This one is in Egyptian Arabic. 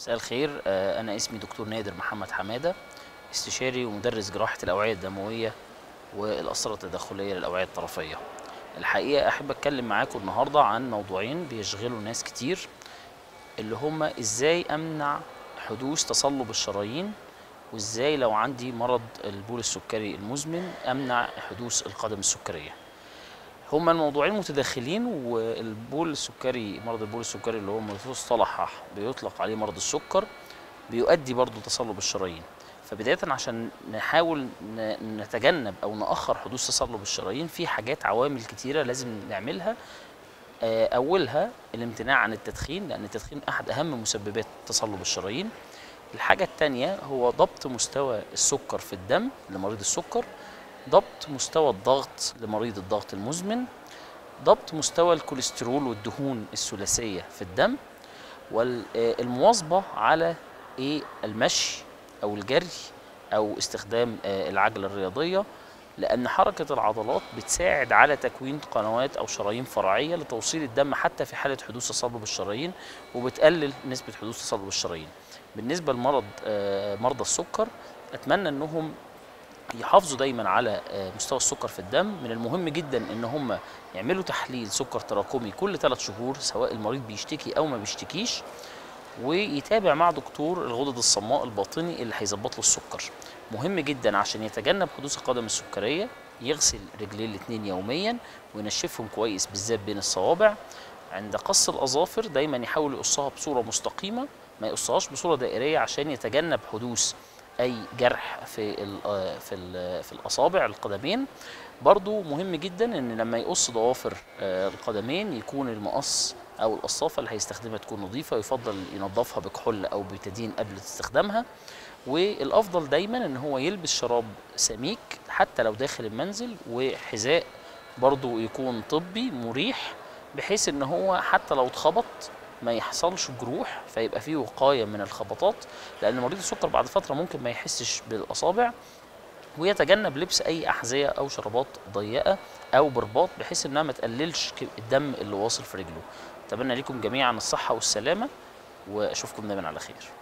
مساء الخير آه، أنا اسمي دكتور نادر محمد حمادة استشاري ومدرس جراحة الأوعية الدموية والأسرة التداخلية للأوعية الطرفية الحقيقة أحب أتكلم معاكم النهاردة عن موضوعين بيشغلوا ناس كتير اللي هما إزاي أمنع حدوث تصلب الشرايين وإزاي لو عندي مرض البول السكري المزمن أمنع حدوث القدم السكرية هما الموضوعين متداخلين والبول السكري مرض البول السكري اللي هو مصطلح بيطلق عليه مرض السكر بيؤدي برضه تصلب الشرايين فبداية عشان نحاول ن- نتجنب أو نأخر حدوث تصلب الشرايين في حاجات عوامل كتيرة لازم نعملها آه، أولها الامتناع عن التدخين لأن التدخين أحد أهم مسببات تصلب الشرايين الحاجة التانية هو ضبط مستوى السكر في الدم لمريض السكر ضبط مستوى الضغط لمريض الضغط المزمن ضبط مستوى الكوليسترول والدهون الثلاثية في الدم والمواظبة على ايه المشي او الجري او استخدام آه، العجلة الرياضية لأن حركة العضلات بتساعد على تكوين قنوات أو شرايين فرعية لتوصيل الدم حتى في حالة حدوث تصلب الشرايين وبتقلل نسبة حدوث تصلب الشرايين. بالنسبة لمرض آه، مرضى السكر أتمنى أنهم يحافظوا دايما على آه، مستوى السكر في الدم من المهم جدا ان هم يعملوا تحليل سكر تراكمي كل ثلاث شهور سواء المريض بيشتكي او ما بيشتكيش ويتابع مع دكتور الغدد الصماء الباطني اللي هيظبط له السكر مهم جدا عشان يتجنب حدوث القدم السكريه يغسل رجليه الاثنين يوميا وينشفهم كويس بالذات بين الصوابع عند قص الاظافر دايما يحاول يقصها بصوره مستقيمه ما يقصهاش بصوره دائريه عشان يتجنب حدوث اي جرح في ال في ال في الاصابع القدمين برضو مهم جدا ان لما يقص ضوافر آه، القدمين يكون المقص او القصافه اللي هيستخدمها تكون نظيفه ويفضل ينظفها بكحول او بتدين قبل استخدامها والافضل دايما ان هو يلبس شراب سميك حتى لو داخل المنزل وحذاء برضو يكون طبي مريح بحيث ان هو حتى لو اتخبط ما يحصلش جروح فيبقى فيه وقايه من الخبطات لان مريض السكر بعد فتره ممكن ما يحسش بالاصابع ويتجنب لبس اي احذيه او شرابات ضيقه او برباط بحيث انها ما تقللش ك- الدم اللي واصل في رجله اتمنى لكم جميعا الصحه والسلامه واشوفكم دايما على خير